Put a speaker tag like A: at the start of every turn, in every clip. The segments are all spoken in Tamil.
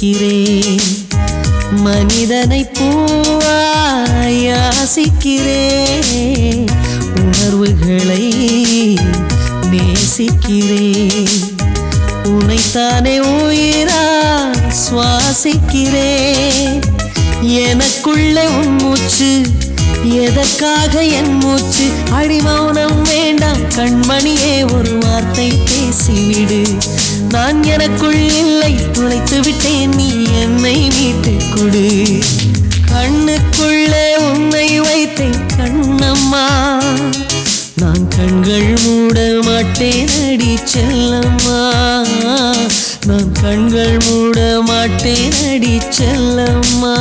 A: ரசிக்கிறேன் மனிதனை பூவாய் யாசிக்கிறேன் உணர்வுகளை நேசிக்கிறேன் உனைத்தானே உயிரா சுவாசிக்கிறேன் எனக்குள்ளே உன் மூச்சு எதற்காக என் மூச்சு அடிமௌனம் வேண்டாம் கண்மணியே ஒரு வார்த்தை பேசிவிடு நான் எனக்குள் இல்லை துளைத்து விட்டேன் நீ என்னை மீட்டு கொடு கண்ணுக்குள்ளே உன்னை வைத்தேன் கண்ணம்மா நான் கண்கள் மூட மாட்டேன் அடி செல்லம்மா நான் கண்கள் மூட மாட்டேன் அடி செல்லம்மா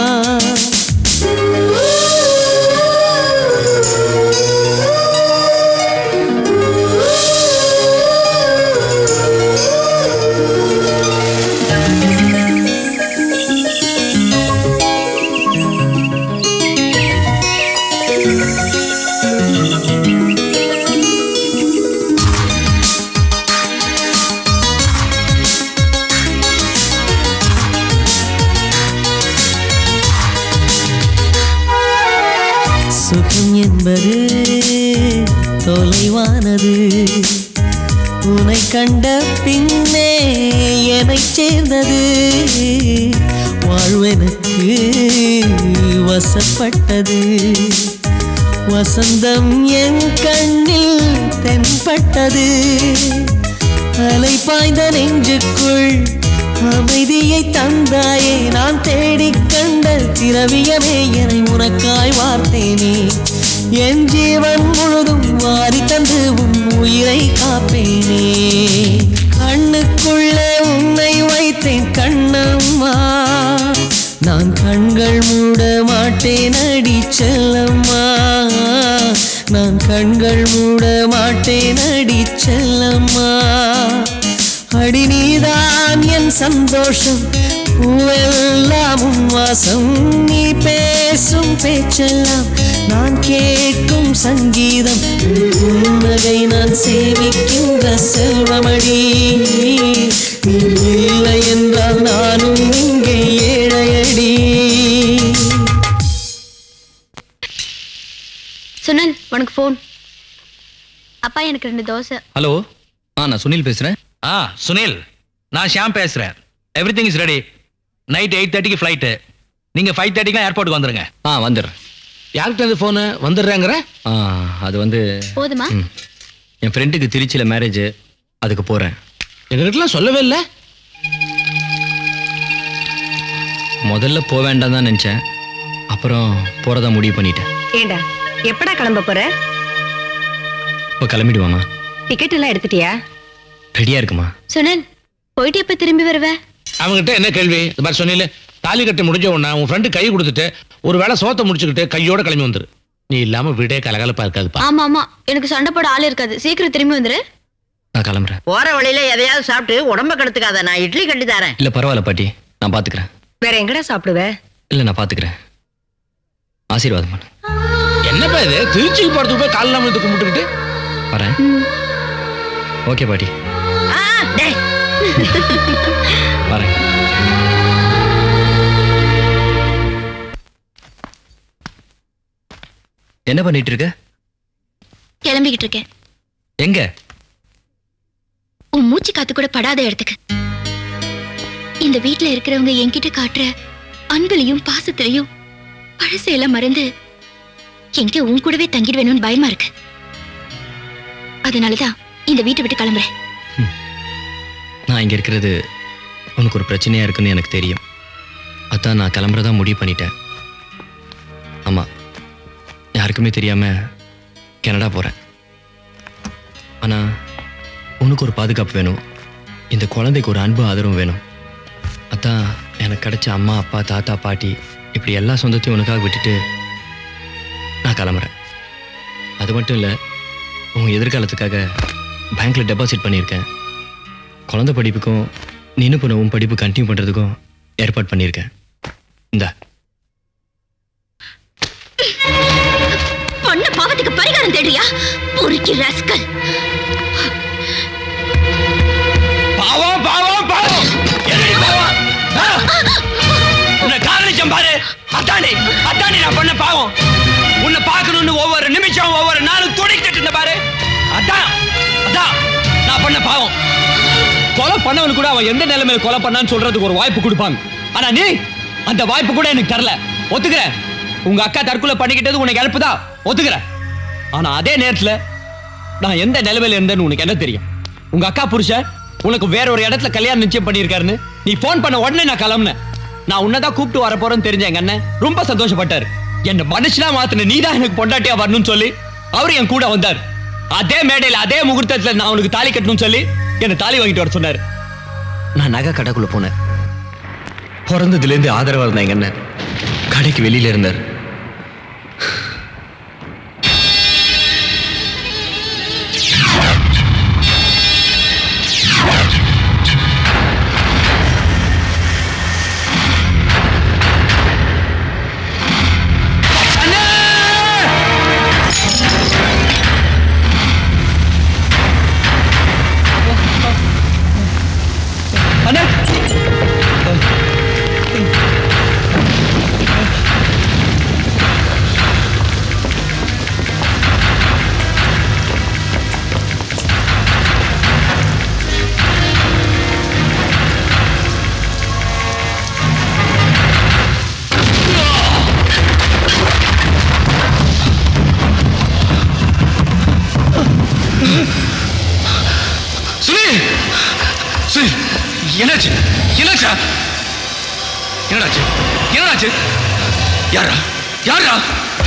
A: சுகம் என்பது தொலைவானது உனை கண்ட பின்னே என்னை சேர்ந்தது வாழ்வெனக்கு வசப்பட்டது வசந்தம் என் கண்ணில் தென்பட்டது அலை பாய்ந்த நெஞ்சுக்குள் அமைதியை தந்தாயே நான் தேடிக் கண்ட திரவியமே என்னை உனக்காய் வார்த்தேனே என் ஜீவன் முழுதும் வாரி தந்து உன் உயிரை காப்பேனே கண்ணுக்குள்ளே உன்னை வைத்தேன் கண்ணம்மா நான் கண்கள் மூட மாட்டேன் அடி செல்லம்மா நான் கண்கள் மூட மாட்டேன் அடி செல்லம்மா அடி நீதான் என் சந்தோஷம் பூவெல்லாம் உன் வாசம் நீ பேசும் பேச்செல்லாம் நான் கேட்கும் சங்கீதம் உன் புன்னகை நான் சேவிக்கின்ற செல்வமடி நீ இல்லை என்றால் நானும் இங்கே ஏழையடி
B: சுனல் உனக்கு ஃபோன் அப்பா எனக்கு ரெண்டு தோசை
C: ஹலோ ஆ நான் சுனில் பேசுறேன்
D: ஆ சுனில் நான் ஷியாம் பேசுறேன் everything is ready night eight தேர்ட்டிக்கு ஃப்ளைட்டு நீங்க ஃபைவ் தேர்ட்டிக்கு ஏர்போர்ட்டுக்கு வந்துருங்க
C: ஆ வந்துடுறேன்
D: யார்கிட்ட இந்த ஃபோனு வந்துடுறேங்கிற
C: ஆ அது வந்து
B: போதுமா
C: ம். என் ஃப்ரெண்டுக்கு திருச்சியில் மேரேஜ் அதுக்கு போகிறேன்
D: எங்ககிட்டலாம் சொல்லவே இல்லை
C: முதல்ல போக வேண்டாம் தான் நினச்சேன் அப்புறம் போகிறதா முடிவு பண்ணிட்டேன்
E: ஏண்டா எப்படா கிளம்ப போற
C: இப்போ கிளம்பிடுவாமா
E: டிக்கெட் எல்லாம் எடுத்துட்டியா
C: ரெடியாக இருக்குமா
B: சுனல் போயிட்டு எப்ப திரும்பி வருவ
D: அவங்ககிட்ட என்ன கேள்வி இந்த மாதிரி சொன்னில தாலி கட்டி முடிஞ்ச உடனே உன் ஃப்ரெண்டு கை கொடுத்துட்டு ஒரு வேளை சோத்தை முடிச்சுக்கிட்டு கையோட கிளம்பி வந்துரு நீ இல்லாம வீடே கலகலப்பா இருக்காதுப்பா
B: ஆமா ஆமா எனக்கு சண்டை போட ஆள் இருக்காது சீக்கிரம் திரும்பி வந்துரு
C: நான் கிளம்புறேன்
E: போற வழியில எதையாவது சாப்பிட்டு உடம்ப கெடுத்துக்காத நான் இட்லி கட்டி தரேன்
C: இல்லை பரவாயில்ல பாட்டி நான் பார்த்துக்கிறேன்
E: வேற எங்கடா சாப்பிடுவ
C: இல்லை நான் பார்த்துக்கிறேன் ஆசீர்வாதம் பண்ணு
D: என்னப்பா இது திருச்சிக்கு போறதுக்கு போய் காலில் வந்து கும்பிட்டுக்கிட்டு
C: வரேன் ஓகே பாட்டி
E: ஆ, டேய்,
C: வரேன் என்ன பண்ணிட்டு இருக்க
B: கிளம்பிக்கிட்டு இருக்கேன்
C: எங்க
B: உன் மூச்சு காத்து கூட படாத இடத்துக்கு இந்த வீட்ல இருக்கிறவங்க என்கிட்ட காட்டுற அன்புலையும் பாசத்திலையும் பழசையெல்லாம் மறந்து எங்க உன் கூடவே தங்கிடுவேணும்னு பயமா இருக்கு அதனாலதான் இந்த வீட்டை விட்டு கிளம்புறேன்
C: நான் இங்க இருக்கிறது உனக்கு ஒரு பிரச்சனையா இருக்குன்னு எனக்கு தெரியும் அதான் நான் கிளம்புறதா முடிவு பண்ணிட்டேன் ஆமா யாருக்குமே தெரியாம கனடா போறேன் ஆனா உனக்கு ஒரு பாதுகாப்பு வேணும் இந்த குழந்தைக்கு ஒரு அன்பு ஆதரவும் வேணும் அதான் எனக்கு கிடைச்ச அம்மா அப்பா தாத்தா பாட்டி இப்படி எல்லா சொந்தத்தையும் உனக்காக விட்டுட்டு நான் கிளம்புறேன் அது மட்டும் இல்லை உன் எதிர்காலத்துக்காக பேங்க்ல டெபாசிட் பண்ணியிருக்கேன் குழந்தை படிப்புக்கும் நீனு பண்ண உன் படிப்பு கண்டினியூ பண்ணுறதுக்கும் ஏற்பாடு பண்ணியிருக்கேன் இந்தா
B: பொண்ணு பாவத்துக்கு பரிகாரம் தேடுறியா பொறுக்கி ரஸ்கல்
D: பாவம் பாவம் பாவம் என்னடி பாவம்
C: உன்னை காதலிச்சம் பாரு அத்தாண்டி அத்தாண்டி நான் பண்ண பாவம் உன்னை பார்க்கணும்னு ஒவ்வொரு நிமிஷம் ஒவ்வொரு நாளும் துடிக்கிட்டு இருந்த பாரு அதான் அதான் நான் பண்ண பாவம் கொலை பண்ணவனு கூட அவன் எந்த நிலைமையில கொலை பண்ணான்னு சொல்றதுக்கு ஒரு வாய்ப்பு கொடுப்பாங்க ஆனா நீ அந்த வாய்ப்பு கூட எனக்கு தரல ஒத்துக்கிறேன் உங்க அக்கா தற்கொலை பண்ணிக்கிட்டது உனக்கு இழப்புதான் ஒத்துக்கிறேன் ஆனா அதே நேரத்துல நான் எந்த நிலைமையில இருந்தேன்னு உனக்கு என்ன தெரியும் உங்க அக்கா புருஷன் உனக்கு வேற ஒரு இடத்துல கல்யாணம் நிச்சயம் பண்ணியிருக்காருன்னு நீ ஃபோன் பண்ண உடனே நான் கிளம்புனேன் நான் உன்னதான் கூப்பிட்டு வர போறேன்னு தெரிஞ்ச எங்க அண்ணன் ரொம்ப சந்தோஷப்பட்டாரு என்ன மனுஷனா மாத்தின நீ தான் எனக்கு பொண்டாட்டியா வரணும்னு சொல்லி அவரு என் கூட வந்தார் அதே மேடையில அதே முகூர்த்தத்துல நான் உனக்கு தாலி கட்டணும்னு சொல்லி என்ன தாலி வாங்கிட்டு வர சொன்னாரு நான் நகை கடைக்குள்ள போனேன் பிறந்ததுல இருந்து ஆதரவா இருந்தா எங்க அண்ணன் கடைக்கு வெளியில இருந்தார் அண்ணா
F: சுனில் சுனில் என்னாச்சு என்னாச்சா என்னடாச்சு என்னடாச்சு யாரா யாரா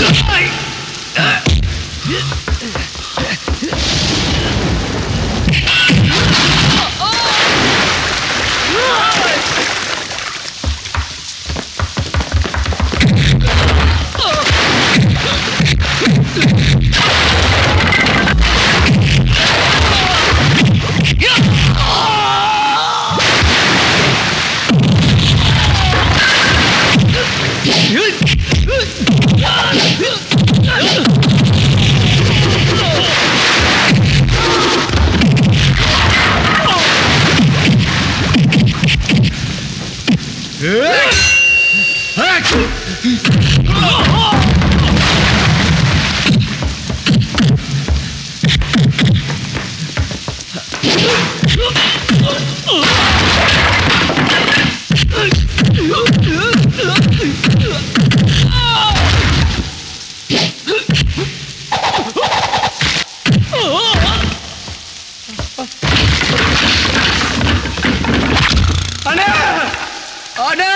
C: அண்ணா அண்ணா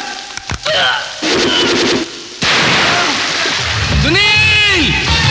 F: சுனில்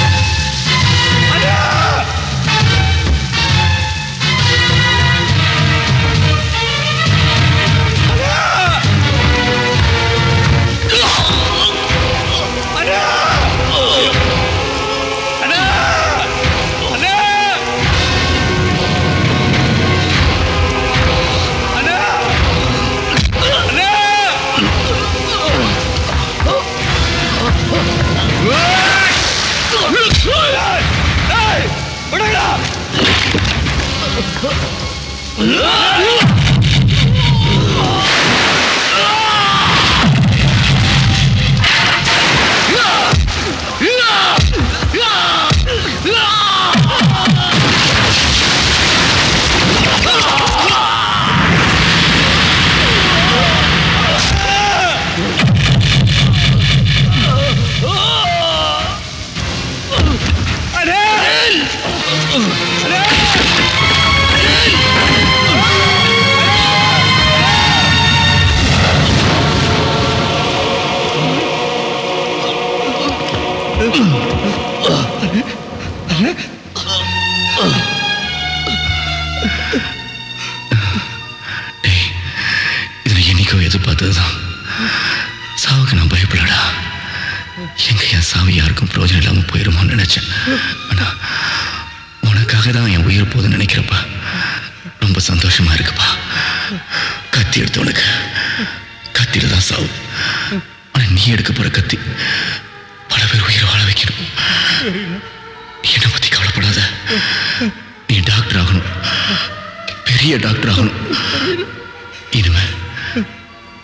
F: இது நான் என்னைக்கோ எதிர்பார்த்ததுதான் சாவுக்கு நான் பயப்படலடா எங்க என் சாவு யாருக்கும் பிரயோஜனம் இல்லாம போயிருமோன்னு நினைச்சேன் ஆனா உனக்காக தான் என் உயிர் போகுதுன்னு நினைக்கிறப்பா ரொம்ப சந்தோஷமா இருக்குப்பா கத்தி எடுத்த உனக்கு கத்தியில தான் சாவு ஆனா நீ எடுக்க போற கத்தி பல பேர் உயிரை வாழ வைக்கணும் என்னை பத்தி கவலைப்படாத நீ டாக்டர் ஆகணும் பெரிய டாக்டர் ஆகணும் இனிமே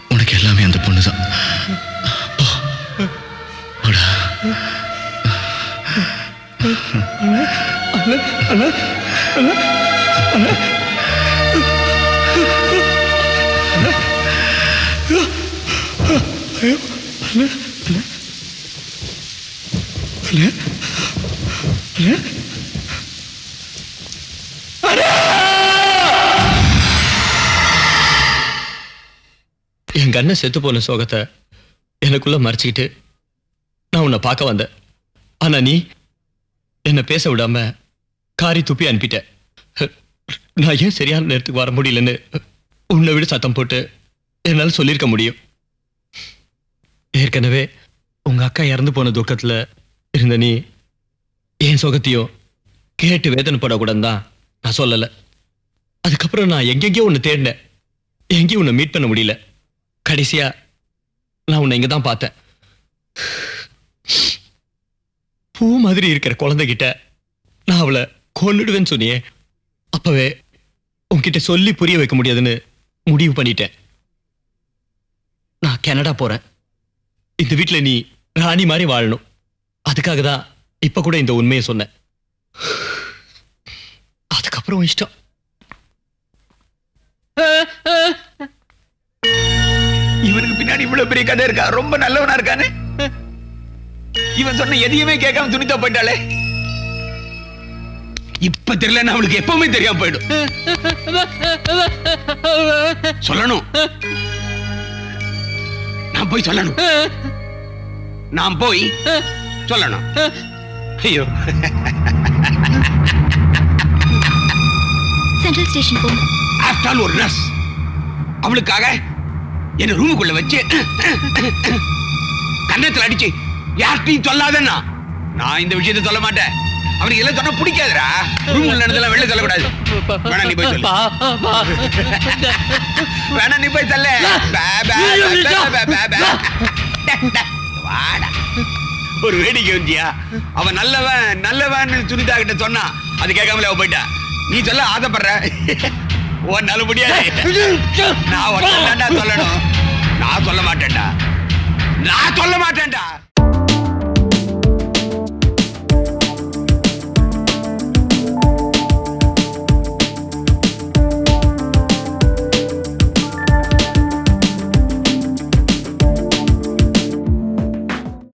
C: என் கண்ணை செத்து போன சோகத்தை எனக்குள்ள மறைச்சிக்கிட்டு நான் உன்னை பார்க்க வந்தேன் ஆனா நீ என்னை பேச விடாம காரி துப்பி அனுப்பிட்ட நான் ஏன் சரியான நேரத்துக்கு வர முடியலன்னு உன்னை விட சத்தம் போட்டு என்னால சொல்லியிருக்க முடியும் ஏற்கனவே உங்க அக்கா இறந்து போன துக்கத்துல இருந்த நீ என் சுகத்தையும் கேட்டு வேதனைப்படக்கூடாது தான் நான் சொல்லல அதுக்கப்புறம் நான் எங்கெங்கேயோ உன்னை தேடினேன் எங்கேயும் உன்னை மீட் பண்ண முடியல கடைசியா நான் உன்னை இங்க தான் பார்த்தேன் பூ மாதிரி இருக்கிற குழந்தைகிட்ட நான் அவளை கொன்னுடுவேன்னு சொன்னியே அப்பவே உன்கிட்ட சொல்லி புரிய வைக்க முடியாதுன்னு முடிவு பண்ணிட்டேன் நான் கனடா போறேன் இந்த வீட்ல நீ ராணி மாதிரி வாழணும் அதுக்காக தான் இப்ப கூட இந்த உண்மையை சொன்னேன் அதுக்கப்புறம் உன் இஷ்டம்
F: இவனுக்கு பின்னாடி இவ்வளவு பெரிய கதை இருக்கா ரொம்ப நல்லவனா இருக்கானே இவன் சொன்ன எதையுமே கேட்காம துணித்தா போயிட்டாளே இப்ப தெரியலன்னா அவளுக்கு எப்பவுமே தெரியாம போயிடும் சொல்லணும் நான் போய் சொல்லணும் நான் போய் சொல்லணும் ஐயோ
B: சென்ட்ரல் ஸ்டேஷன் போ
F: ஆஃப்டர் ஆல் ஒரு நர்ஸ் அவளுக்காக என்ன ரூமுக்குள்ள வச்சு கன்னத்துல அடிச்சு யார்கிட்டையும் சொல்லாதன்னா நான் இந்த விஷயத்தை சொல்ல மாட்டேன் அவனுக்கு எல்லாம் சொன்னா பிடிக்காதுடா ரூம்ல நடந்தெல்லாம் வெளில சொல்லக்கூடாது வேணா நீ போய் சொல்லு வேணா நீ போய் சொல்ல பே, பே, பே, பே, பே, பே. வாடா ஒரு வேடிக்கை வந்தியா அவன் நல்லவன் நல்லவன் சுனிதா கிட்ட சொன்னா அது கேட்காமல அவ போயிட்டா நீ சொல்ல ஆசைப்படுற உன்னால முடியாது நான் உன்னை சொல்லணும் நான் சொல்ல மாட்டேன்டா நான் சொல்ல மாட்டேன்டா